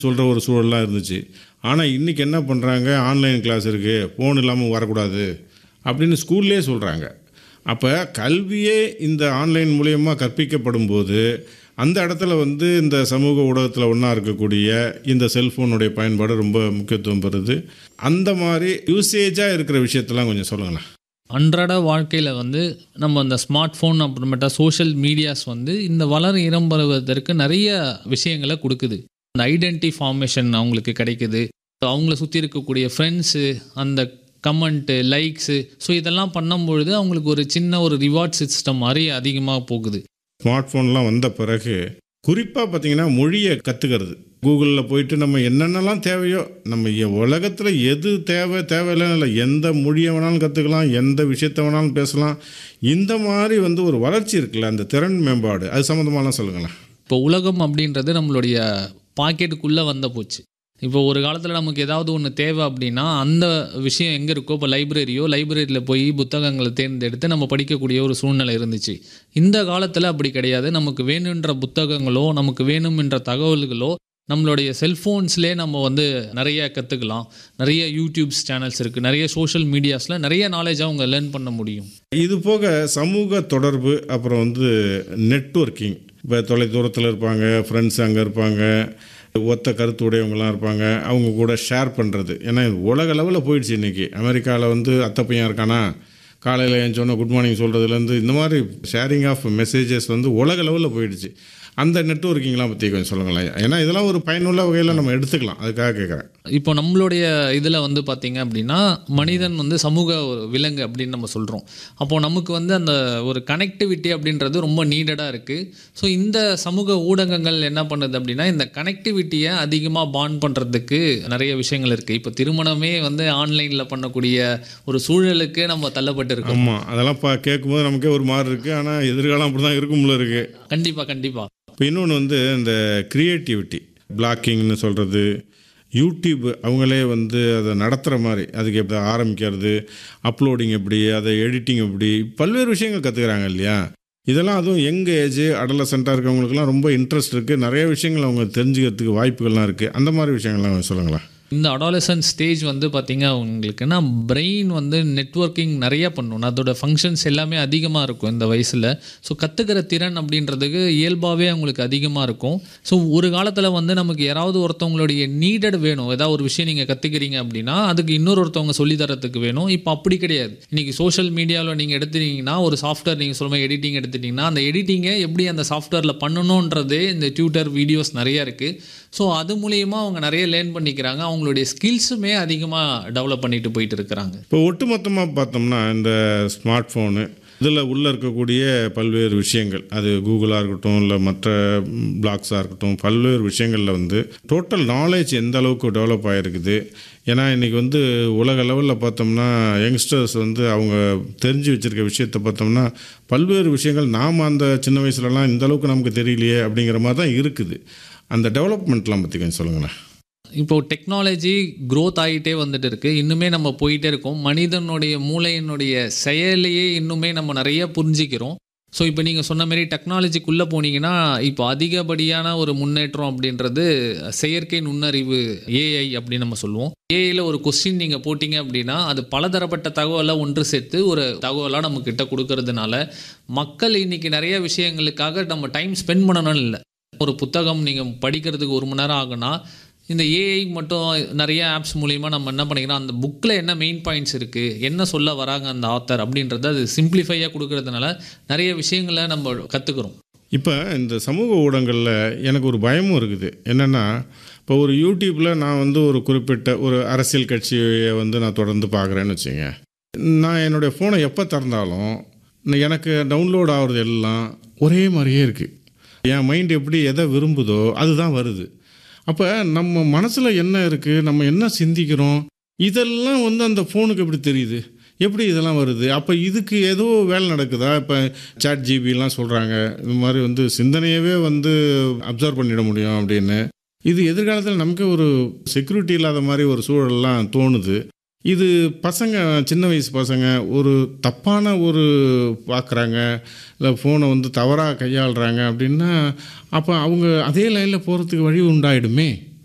சொல்கிற ஒரு சூழல்லாம் இருந்துச்சு ஆனால் இன்றைக்கி என்ன பண்ணுறாங்க ஆன்லைன் கிளாஸ் இருக்குது ஃபோன் இல்லாமல் வரக்கூடாது அப்படின்னு ஸ்கூல்லே சொல்கிறாங்க அப்போ கல்வியே இந்த ஆன்லைன் மூலயமா கற்பிக்கப்படும் போது அந்த இடத்துல வந்து இந்த சமூக ஊடகத்தில் ஒன்றா இருக்கக்கூடிய இந்த செல்ஃபோனுடைய பயன்பாடு ரொம்ப முக்கியத்துவம் பெறுது அந்த மாதிரி யூசேஜாக இருக்கிற விஷயத்தெல்லாம் கொஞ்சம் சொல்லுங்களேன் அன்றாட வாழ்க்கையில் வந்து நம்ம அந்த ஸ்மார்ட் ஃபோன் அப்புறமேட்டா சோஷியல் மீடியாஸ் வந்து இந்த வளர இறம்புவதற்கு நிறைய விஷயங்களை கொடுக்குது அந்த ஐடென்டி ஃபார்மேஷன் அவங்களுக்கு கிடைக்குது அவங்கள சுற்றி இருக்கக்கூடிய ஃப்ரெண்ட்ஸு அந்த கமெண்ட்டு லைக்ஸு ஸோ இதெல்லாம் பண்ணும்பொழுது அவங்களுக்கு ஒரு சின்ன ஒரு ரிவார்ட் சிஸ்டம் மாதிரி அதிகமாக போகுது ஸ்மார்ட் ஃபோன்லாம் வந்த பிறகு குறிப்பாக பார்த்தீங்கன்னா மொழியை கற்றுக்கிறது கூகுளில் போயிட்டு நம்ம என்னென்னலாம் தேவையோ நம்ம உலகத்தில் எது தேவை தேவையில்லைன்னு இல்லை எந்த மொழியை வேணாலும் கற்றுக்கலாம் எந்த விஷயத்தை வேணாலும் பேசலாம் இந்த மாதிரி வந்து ஒரு வளர்ச்சி இருக்குல்ல அந்த திறன் மேம்பாடு அது சம்மந்தமாலாம் சொல்லுங்களேன் இப்போ உலகம் அப்படின்றது நம்மளுடைய பாக்கெட்டுக்குள்ளே வந்த போச்சு இப்போ ஒரு காலத்தில் நமக்கு ஏதாவது ஒன்று தேவை அப்படின்னா அந்த விஷயம் எங்கே இருக்கோ இப்போ லைப்ரரியோ லைப்ரரியில் போய் புத்தகங்களை தேர்ந்தெடுத்து நம்ம படிக்கக்கூடிய ஒரு சூழ்நிலை இருந்துச்சு இந்த காலத்தில் அப்படி கிடையாது நமக்கு வேணுன்ற புத்தகங்களோ நமக்கு வேணுமென்ற தகவல்களோ நம்மளுடைய செல்ஃபோன்ஸ்லேயே நம்ம வந்து நிறைய கற்றுக்கலாம் நிறைய யூடியூப்ஸ் சேனல்ஸ் இருக்குது நிறைய சோஷியல் மீடியாஸில் நிறைய நாலேஜ் அவங்க லேர்ன் பண்ண முடியும் இது போக சமூக தொடர்பு அப்புறம் வந்து நெட்வொர்க்கிங் இப்போ தொலை தூரத்தில் இருப்பாங்க ஃப்ரெண்ட்ஸ் அங்கே இருப்பாங்க ஒத்த கருத்து உடையவங்களாம் இருப்பாங்க அவங்க கூட ஷேர் பண்ணுறது ஏன்னா இது உலக லெவலில் போயிடுச்சு இன்றைக்கி அமெரிக்காவில் வந்து அத்தை பையன் இருக்கானா காலையில் எழுந்தோன்னே குட் மார்னிங் சொல்கிறதுலேருந்து இந்த மாதிரி ஷேரிங் ஆஃப் மெசேஜஸ் வந்து உலக லெவலில் போயிடுச்சு அந்த நெட்வொர்க்கிங்லாம் பற்றி கொஞ்சம் சொல்லுங்களேன் ஏன்னா இதெல்லாம் ஒரு பயனுள்ள வகையில் நம்ம எடுத்துக்கலாம் அதுக்காக கேட்குறேன் இப்போ நம்மளுடைய இதில் வந்து பார்த்தீங்க அப்படின்னா மனிதன் வந்து சமூக ஒரு விலங்கு அப்படின்னு நம்ம சொல்கிறோம் அப்போது நமக்கு வந்து அந்த ஒரு கனெக்டிவிட்டி அப்படின்றது ரொம்ப நீடடாக இருக்குது ஸோ இந்த சமூக ஊடகங்கள் என்ன பண்ணுது அப்படின்னா இந்த கனெக்டிவிட்டியை அதிகமாக பாண்ட் பண்ணுறதுக்கு நிறைய விஷயங்கள் இருக்குது இப்போ திருமணமே வந்து ஆன்லைனில் பண்ணக்கூடிய ஒரு சூழலுக்கு நம்ம தள்ளப்பட்டு இருக்கோம் ஆமாம் அதெல்லாம் பா கேட்கும்போது நமக்கே ஒரு மாதிரி இருக்குது ஆனால் எதிர்காலம் அப்படி தான் இருக்கும்ல இருக்குது கண்டிப்பாக கண்டிப்பாக இப்போ இன்னொன்று வந்து இந்த க்ரியேட்டிவிட்டி பிளாக்கிங்னு சொல்கிறது யூடியூப் அவங்களே வந்து அதை நடத்துகிற மாதிரி அதுக்கு எப்படி ஆரம்பிக்கிறது அப்லோடிங் எப்படி அதை எடிட்டிங் எப்படி பல்வேறு விஷயங்கள் கற்றுக்குறாங்க இல்லையா இதெல்லாம் அதுவும் யங் ஏஜ் அடலசென்ட்டாக இருக்கவங்களுக்குலாம் ரொம்ப இன்ட்ரெஸ்ட் இருக்குது நிறைய விஷயங்கள் அவங்க தெரிஞ்சுக்கிறதுக்கு வாய்ப்புகள்லாம் இருக்குது அந்த மாதிரி விஷயங்கள்லாம் சொல்லுங்களேன் இந்த அடாலசன் ஸ்டேஜ் வந்து பார்த்தீங்க உங்களுக்குன்னா பிரெயின் வந்து நெட்வொர்க்கிங் நிறைய பண்ணும் அதோட ஃபங்க்ஷன்ஸ் எல்லாமே அதிகமாக இருக்கும் இந்த வயசில் ஸோ கற்றுக்கிற திறன் அப்படின்றதுக்கு இயல்பாகவே அவங்களுக்கு அதிகமாக இருக்கும் ஸோ ஒரு காலத்தில் வந்து நமக்கு யாராவது ஒருத்தவங்களுடைய நீடட் வேணும் ஏதாவது ஒரு விஷயம் நீங்கள் கற்றுக்கிறீங்க அப்படின்னா அதுக்கு இன்னொரு ஒருத்தவங்க சொல்லி தரத்துக்கு வேணும் இப்போ அப்படி கிடையாது இன்றைக்கி சோஷியல் மீடியாவில் நீங்கள் எடுத்துட்டீங்கன்னா ஒரு சாஃப்ட்வேர் நீங்கள் சொல்லுங்கள் எடிட்டிங் எடுத்துட்டிங்கன்னா அந்த எடிட்டிங்கை எப்படி அந்த சாஃப்ட்வேரில் பண்ணணுன்றதே இந்த டியூட்டர் வீடியோஸ் நிறைய இருக்குது ஸோ அது மூலியமா அவங்க நிறைய லேர்ன் பண்ணிக்கிறாங்க அவங்களுடைய ஸ்கில்ஸுமே அதிகமாக டெவலப் பண்ணிட்டு போயிட்டு இருக்கிறாங்க இப்போ ஒட்டுமொத்தமாக பார்த்தோம்னா இந்த ஸ்மார்ட் ஃபோனு இதில் உள்ளே இருக்கக்கூடிய பல்வேறு விஷயங்கள் அது கூகுளாக இருக்கட்டும் இல்லை மற்ற பிளாக்ஸாக இருக்கட்டும் பல்வேறு விஷயங்களில் வந்து டோட்டல் நாலேஜ் எந்த அளவுக்கு டெவலப் ஆகிருக்குது ஏன்னா இன்றைக்கி வந்து உலக லெவலில் பார்த்தோம்னா யங்ஸ்டர்ஸ் வந்து அவங்க தெரிஞ்சு வச்சுருக்க விஷயத்தை பார்த்தோம்னா பல்வேறு விஷயங்கள் நாம் அந்த சின்ன வயசுலலாம் இந்த அளவுக்கு நமக்கு தெரியலையே அப்படிங்கிற மாதிரி தான் இருக்குது அந்த டெவலப்மெண்ட்லாம் பற்றி கொஞ்சம் சொல்லுங்களேன் இப்போ டெக்னாலஜி க்ரோத் ஆகிட்டே வந்துட்டு இருக்கு இன்னுமே நம்ம போயிட்டே இருக்கோம் மனிதனுடைய மூளையினுடைய செயலையே இன்னுமே நம்ம நிறைய புரிஞ்சிக்கிறோம் ஸோ இப்போ நீங்கள் சொன்ன மாதிரி டெக்னாலஜிக்குள்ளே போனீங்கன்னா இப்போ அதிகப்படியான ஒரு முன்னேற்றம் அப்படின்றது செயற்கை நுண்ணறிவு ஏஐ அப்படின்னு நம்ம சொல்லுவோம் ஏஐயில் ஒரு கொஸ்டின் நீங்கள் போட்டிங்க அப்படின்னா அது பலதரப்பட்ட தகவலை ஒன்று சேர்த்து ஒரு தகவலாக நம்ம கிட்ட கொடுக்கறதுனால மக்கள் இன்னைக்கு நிறைய விஷயங்களுக்காக நம்ம டைம் ஸ்பெண்ட் பண்ணணும்னு இல்லை ஒரு புத்தகம் நீங்கள் படிக்கிறதுக்கு ஒரு மணி நேரம் ஆகுனா இந்த ஏஐ மட்டும் நிறைய ஆப்ஸ் மூலிமா நம்ம என்ன பண்ணிக்கிறோம் அந்த புக்கில் என்ன மெயின் பாயிண்ட்ஸ் இருக்குது என்ன சொல்ல வராங்க அந்த ஆத்தர் அப்படின்றத அது சிம்பிளிஃபையாக கொடுக்கறதுனால நிறைய விஷயங்களை நம்ம கற்றுக்குறோம் இப்போ இந்த சமூக ஊடகங்களில் எனக்கு ஒரு பயமும் இருக்குது என்னென்னா இப்போ ஒரு யூடியூப்பில் நான் வந்து ஒரு குறிப்பிட்ட ஒரு அரசியல் கட்சியை வந்து நான் தொடர்ந்து பார்க்குறேன்னு வச்சுங்க நான் என்னுடைய ஃபோனை எப்போ திறந்தாலும் எனக்கு டவுன்லோட் ஆகிறது எல்லாம் ஒரே மாதிரியே இருக்குது என் மைண்ட் எப்படி எதை விரும்புதோ அதுதான் வருது அப்போ நம்ம மனசில் என்ன இருக்குது நம்ம என்ன சிந்திக்கிறோம் இதெல்லாம் வந்து அந்த ஃபோனுக்கு எப்படி தெரியுது எப்படி இதெல்லாம் வருது அப்போ இதுக்கு ஏதோ வேலை நடக்குதா இப்போ சாட் ஜிபிலாம் சொல்கிறாங்க இது மாதிரி வந்து சிந்தனையவே வந்து அப்சர்வ் பண்ணிட முடியும் அப்படின்னு இது எதிர்காலத்தில் நமக்கு ஒரு செக்யூரிட்டி இல்லாத மாதிரி ஒரு சூழல்லாம் தோணுது இது பசங்க சின்ன வயசு பசங்க ஒரு தப்பான ஒரு பார்க்குறாங்க இல்லை ஃபோனை வந்து தவறாக கையாளுறாங்க அப்படின்னா அப்போ அவங்க அதே லைனில் போகிறதுக்கு வழி உண்டாயிடுமே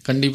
கண்டிப்பாக